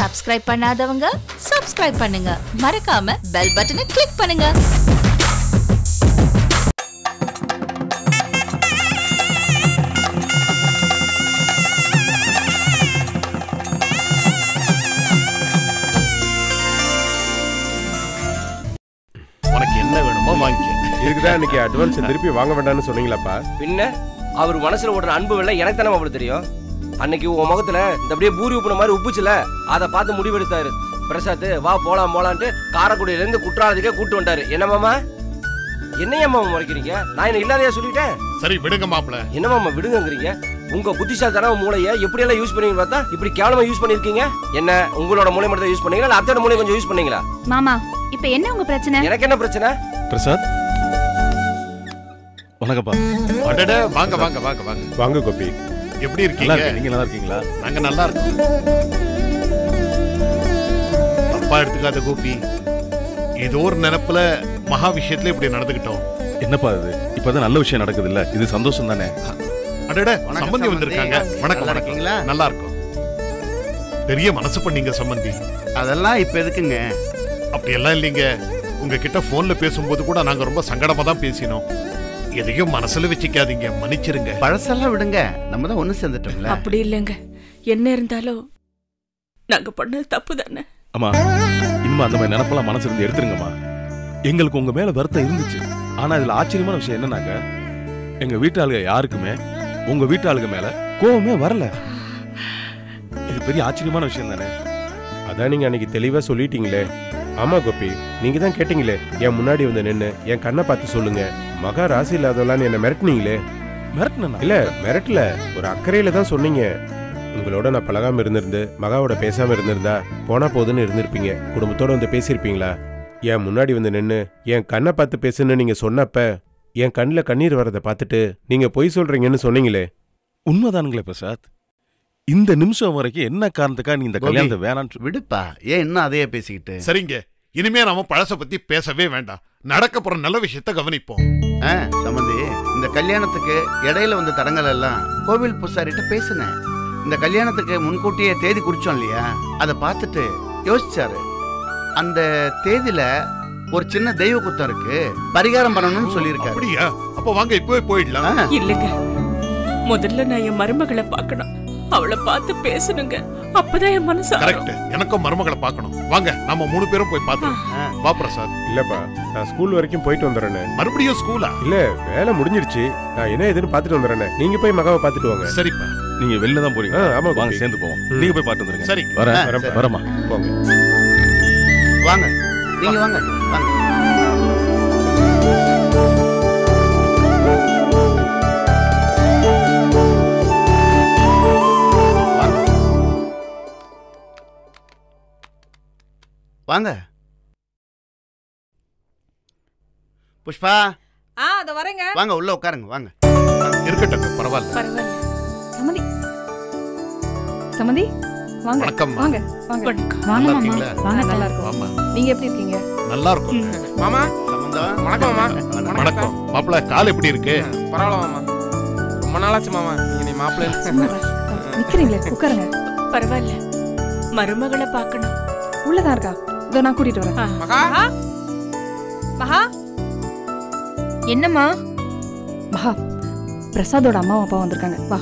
Subscribe பண்ணாதவங்க subscribe பண்ணுங்க மறக்காம பெல் பட்டனை கிளிக் பண்ணுங்க உனக்கு என்ன வேணுமோ வாங்கிக்க இதுக்குதான் இன்னைக்கு அட்வான்ஸ் திருப்பி வாங்க வேண்டாம்னு சொன்னீங்களாப்பா பின்ன அவர் மனசுல ஓடுற அன்பு வெள்ள எனக்கு தானே அவளுக்கு தெரியும் அன்னைக்கு உன் முகத்துல இந்த அப்படியே பூரி உப்புன மாதிரி உப்புச்சுல அதை பார்த்து முடிவெடுத்தாரு பிரசாத் வா போலாம் போலான்ட்டு காரைக்குடியில இருந்து குற்றாலத்துக்கே கூட்டு வந்தாரு என்ன மாமா என்னையம்மா முறைக்கிறீங்க நான் என்ன இல்லாதையா சொல்லிட்டேன் சரி விடுங்க மாப்பிள என்ன மாமா விடுங்கங்கிறீங்க உங்க புத்திசாலித்தனம் மூளைய எப்படி எல்லாம் யூஸ் பண்ணீங்கன்னு பார்த்தா இப்படி கேவலமா யூஸ் பண்ணிருக்கீங்க என்ன உங்களோட மூளை மட்டும் யூஸ் பண்ணீங்களா இல்ல அத்தோட மூளை கொஞ்சம் யூஸ் பண்ணீங்களா மாமா இப்ப என்ன உங்க பிரச்சனை எனக்கு என்ன பிரச்சனை பிரசாத் வணக்கம்ப்பா அடட வாங்க வாங்க வாங்க வாங்க வாங்க கோபி எப்படி நல்லா இருக்கீங்க இருக்கேன் நீங்க நல்லா இருக்கீங்களா நாங்க நல்லா இருக்கோம் தப்பா எடுத்துக்காத கோபி ஏதோ ஒரு நினைப்புல மகா விஷயத்துல இப்படி நடந்துகிட்டோம் என்னப்பா இது இப்பதான் நல்ல விஷயம் நடக்குது இல்ல இது சந்தோஷம் தானே அடட வணக்கம் சம்பந்தி சம்பந்தி. வந்திருக்காங்க வணக்கம் நல்லா வணக்கம் இருக்கீங்களா? நல்லா இருக்கும் பெரிய மனசு பண்ணீங்க சம்பந்தி அதெல்லாம் இப்ப எதுக்குங்க அப்படி எல்லாம் இல்லைங்க உங்ககிட்ட போன்ல பேசும்போது கூட நாங்க ரொம்ப சங்கடமா தான் பேசினோம் எதையும் மனசுல வச்சுக்காதீங்க மன்னிச்சிருங்க பழசெல்லாம் விடுங்க நம்ம தான் ஒண்ணு சேர்ந்துட்டோம்ல அப்படி இல்லைங்க என்ன இருந்தாலும் நாங்க பண்ணது தப்பு தானே அம்மா இனிமே அந்த மாதிரி நினப்பெல்லாம் மனசு இருந்து எடுத்துருங்கம்மா எங்களுக்கு உங்க மேல வருத்தம் இருந்துச்சு ஆனா இதுல ஆச்சரியமான விஷயம் என்னன்னாக்க எங்க வீட்டாளுங்க யாருக்குமே உங்க வீட்டாளுங்க மேல கோவமே வரல இது பெரிய ஆச்சரியமான விஷயம் தானே அதான் நீங்க அன்னைக்கு தெளிவா சொல்லிட்டீங்களே ஆமா கோபி நீங்க தான் கேட்டீங்களே என் முன்னாடி வந்து நின்னு என் கண்ணை பார்த்து சொல்லுங்க மகா ராசி இல்லாதவளான்னு என்ன மிரட்டுனீங்களே மிரட்டினா இல்ல மிரட்டல ஒரு அக்கறையில தான் சொன்னீங்க உங்களோட நான் பழகாம இருந்திருந்து மகாவோட பேசாம இருந்திருந்தா போனா போதுன்னு இருந்திருப்பீங்க குடும்பத்தோட வந்து பேசியிருப்பீங்களா என் முன்னாடி வந்து நின்னு என் கண்ணை பார்த்து பேசுன்னு நீங்க சொன்னப்ப என் கண்ணில் கண்ணீர் வரதை பார்த்துட்டு நீங்க பொய் சொல்றீங்கன்னு சொன்னீங்களே உண்மைதானுங்களே பிரசாத் இந்த நிமிஷம் வரைக்கும் என்ன காரணத்துக்காக நீ இந்த கோபி. கல்யாணத்தை வேணான்னு சொ- விடுப்பா ஏன் இன்னும் அதையே பேசிக்கிட்டு சரிங்க இனிமே நாம பழச பத்தி பேசவே வேண்டாம் நடக்க போற நல்ல விஷயத்த கவனிப்போம் ஆ, சம்பந்தி இந்த கல்யாணத்துக்கு இடையில வந்த தடங்கள் எல்லாம் கோவில் பூசாரிட்ட பேசினேன் இந்த கல்யாணத்துக்கு முன்கூட்டியே தேதி குறிச்சோம் இல்லையா அதை பார்த்துட்டு யோசிச்சாரு அந்த தேதியில ஒரு சின்ன தெய்வ குத்தம் இருக்கு பரிகாரம் பண்ணணும்னு சொல்லியிருக்காரு அப்படியா அப்ப வாங்க இப்பவே போயிடலாம் ஆ, இல்லைங்க முதல்ல நான் என் மருமகளை பார்க்கணும் அவளை பார்த்து பேசணுங்க அப்பதான் என் மனசு ஆறும். கரெக்ட் எனக்கும் மருமகளை பார்க்கணும் வாங்க நம்ம மூணு பேரும் போய் பார்த்தோம் ஆ. வா பிரசாத் இல்லப்பா நான் ஸ்கூல் வரைக்கும் போயிட்டு வந்துடுறேனே மறுபடியும் ஸ்கூலா இல்ல வேலை முடிஞ்சிருச்சு நான் என்ன ஏதுன்னு பார்த்துட்டு வந்துடுறேனே நீங்க போய் மகாவை பார்த்துட்டு வாங்க சரிப்பா நீங்க வெளில தான் போறீங்க ஆ, ஆமா வாங்க கோபி. சேர்ந்து போவோம் ம். நீங்க போய் பாட்டு வந்துருங்க சரி வரேன் ஆ, சரி. வரமா போங்க வாங்க நீங்க வாங்க வாங்க வாங்க. வாங்க புஷ்பா ஆ அத வரேங்க வாங்க உள்ள உட்காருங்க வாங்க இருக்கட்டும் பரவாயில்ல பரவாயில்ல சமந்தி சமந்தி வாங்க வணக்கம்மா. வாங்க வாங்க வணக்கம் வாங்க நல்லா மாமா இருக்கீங்களா? வாங்க நல்லா இருக்கும் வாமா நீங்க எப்படி இருக்கீங்க நல்லா இருக்கும் மாமா சம்பந்தம் வணக்கம் மாமா வணக்கம். வணக்கம் மாப்பிள்ள கால் எப்படி இருக்கு பரவாயில்ல மாமா ரொம்ப நாளாச்சு மாமா நீங்க நீ மாப்பிள்ளை சும்மா வா. நிக்கிறீங்களே உட்காருங்க பரவாயில்ல மருமகளை பார்க்கணும் உள்ளதான் இருக்கா இதோ நான் கூட்டிட்டு வரேன் ஆ. மகா மகா என்னம்மா மகா பிரசாதோட அம்மாவும் அப்பா வந்திருக்காங்க வா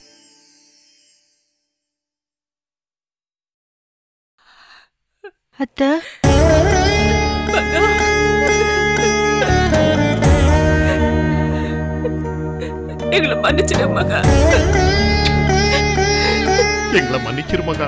அத்தை மகா. எங்களை மன்னிச்சிடு மகா எங்களை மன்னிச்சிருமகா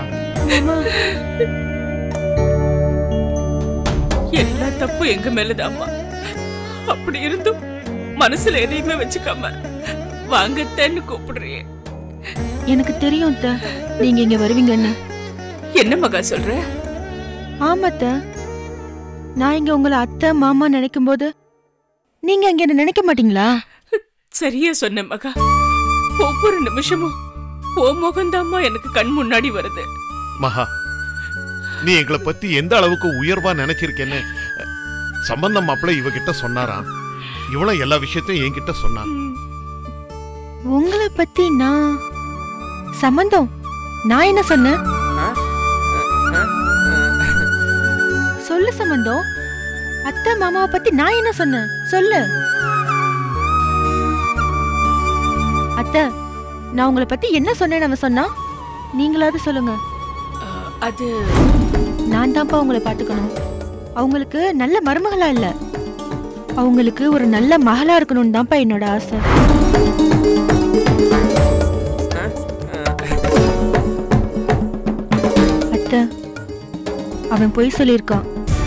எல்லா தப்பு எங்க மேலதாம்மா அப்படி இருந்தும் மனசுல எதையுமே வச்சுக்காம வாங்கத்தேன்னு கூப்பிடுறியே எனக்கு தெரியும் அத்தை நீங்க இங்க வருவீங்கன்னு என்ன மகா சொல்ற ஆமா அத்தை நான் இங்க உங்களை அத்தை மாமா நினைக்கும் போது நீங்க இங்க என்ன நினைக்க மாட்டீங்களா சரியா சொன்ன மகா ஒவ்வொரு நிமிஷமும் ஓ முகந்தாம்மா எனக்கு கண் முன்னாடி வருது மகா நீ எங்களை பத்தி எந்த அளவுக்கு உயர்வா நினைச்சிருக்கேன்னு அஹ், சம்பந்தம் மாப்பிள்ள இவகிட்ட சொன்னாராம் இவளும் எல்லா விஷயத்தையும் என்கிட்ட சொன்னா உங்களை பத்தி நான் சம்பந்தம் நான் என்ன சொன்னேன் ஆ? ஆ? சொல்லு சம்பந்தம் அத்தை மாமாவை பத்தி நான் என்ன சொன்னேன் சொல்லு அத்தை நான் உங்களை பத்தி என்ன சொன்னேன்னு அவன் சொன்னா நீங்களாவது சொல்லுங்க அஹ், அது நான் தான்ப்பா உங்களை பாத்துக்கணும் அவங்களுக்கு நல்ல மருமகளா இல்ல அவங்களுக்கு ஒரு நல்ல மகளா இருக்கணும்னு தான்ப்பா என்னோட ஆசை அத்தை அவன் பொய் சொல்லியிருக்கான்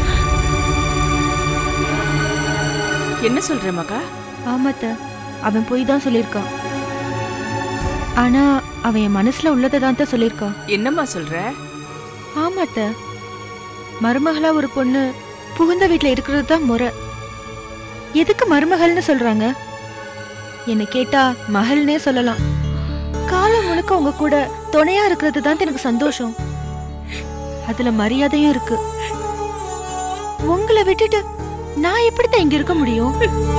என்ன சொல்ற மகா ஆமாத்த அவன் பொய் தான் சொல்லியிருக்கான் ஆனா அவன் என் மனசுல உள்ளதை தான் தான் சொல்லியிருக்கான் என்னம்மா சொல்ற ஆமாத்த மருமகளா ஒரு பொண்ணு புகுந்த வீட்ல இருக்கிறது தான் முறை எதுக்கு மருமகள்னு சொல்றாங்க என்னை கேட்டா மகள்னே சொல்லலாம் காலம் முழுக்க உங்க கூட துணையா இருக்கிறது தான் எனக்கு சந்தோஷம் அதுல மரியாதையும் இருக்கு உங்களை விட்டுட்டு நான் எப்படித்தான் இங்க இருக்க முடியும்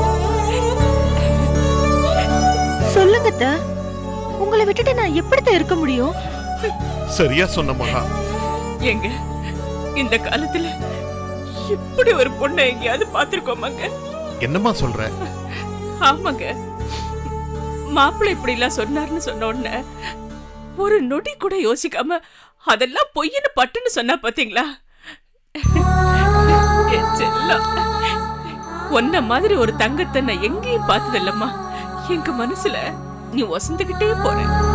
சொல்லுங்க அத்தை. உங்களை விட்டுட்டு நான் எப்படித்தான் இருக்க முடியும் சரியா சொன்ன மகா எங்க இந்த காலத்துல இப்படி ஒரு பொண்ணை எங்கேயாவது பாத்திருக்கோமாங்க என்னம்மா சொல்ற ஆமாங்க மாப்பிள்ளை இப்படி எல்லாம் சொன்னார்னு சொன்ன உடனே ஒரு நொடி கூட யோசிக்காம அதெல்லாம் பொய்ன்னு பட்டுன்னு சொன்னா பாத்தீங்களா என் செல்லம். உன்ன மாதிரி ஒரு தங்கத்தை நான் எங்கேயும் பார்த்ததில்லம்மா எங்க மனசுல நீ வசந்துகிட்டே போற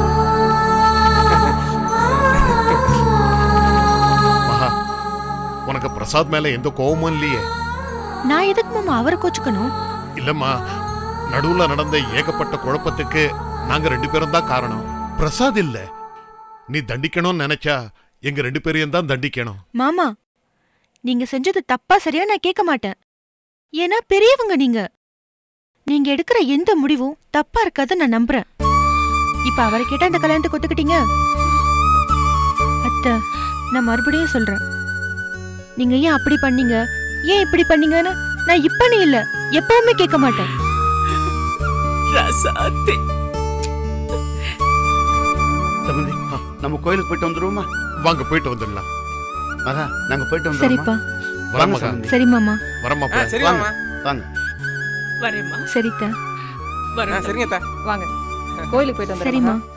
மகா உனக்கு பிரசாத் மேல எந்த கோவமும் இல்லையே நான் எதுக்கு மாமா அவரை கோச்சுக்கணும் இல்லம்மா நடுவுல நடந்த ஏகப்பட்ட குழப்பத்துக்கு நாங்க ரெண்டு பேரும் தான் காரணம் பிரசாத் இல்ல நீ தண்டிக்கணும்னு நினைச்சா எங்க ரெண்டு பேரையும் தான் தண்டிக்கணும் மாமா நீங்க செஞ்சது தப்பா சரியா நான் கேட்க மாட்டேன் ஏன்னா பெரியவங்க நீங்க நீங்க எடுக்கிற எந்த முடிவும் தப்பா இருக்காது நான் நம்புறேன் இப்ப அவரை கேட்டா இந்த கல்யாணத்தை கொத்துக்கிட்டீங்க அத்தை நான் மறுபடியும் சொல்றேன் நீங்க ஏன் அப்படி பண்ணீங்க ஏன் இப்படி பண்ணீங்கன்னு நான் இப்பன்னு இல்ல எப்பவுமே கேட்க மாட்டேன் ரசாத்தி சம்பந்தி நம்ம கோயிலுக்கு போயிட்டு வந்துருவோமா வாங்க போயிட்டு வந்துடலாம் மகா நாங்க போயிட்டு சரிப்பா வந்துடுறோமா வர வாங்க மகா சம்பந்தி. சரி மாமா வரமா ஆ சரி வாங்க. மாமா வாங்க வரேம்மா சரித்தா ஆ வரேன் சரிங்க அத்தா வாங்க கோயிலுக்கு போயிட்டு சரிம்மா வந்துடுறேன்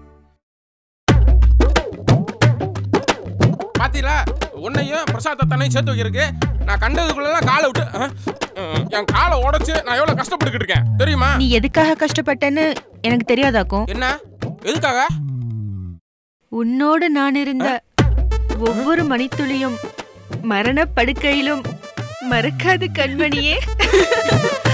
பாத்தீங்களா உன்னையும் பிரசாத்த தன்னையும் சேர்த்து வைக்கிறதுக்கு நான் கண்டதுக்குள்ளலாம் காலை விட்டு ஆ, ம், என் காலை உடைச்சு நான் எவ்வளவு கஷ்டப்பட்டுக்கிட்டு இருக்கேன் தெரியுமா நீ எதுக்காக கஷ்டப்பட்டேன்னு எனக்கு தெரியாதாக்கும் என்ன எதுக்காக உன்னோடு நான் இருந்த ஒவ்வொரு மணித்துளியும் மரண படுக்கையிலும் மறக்காது கண்மணியே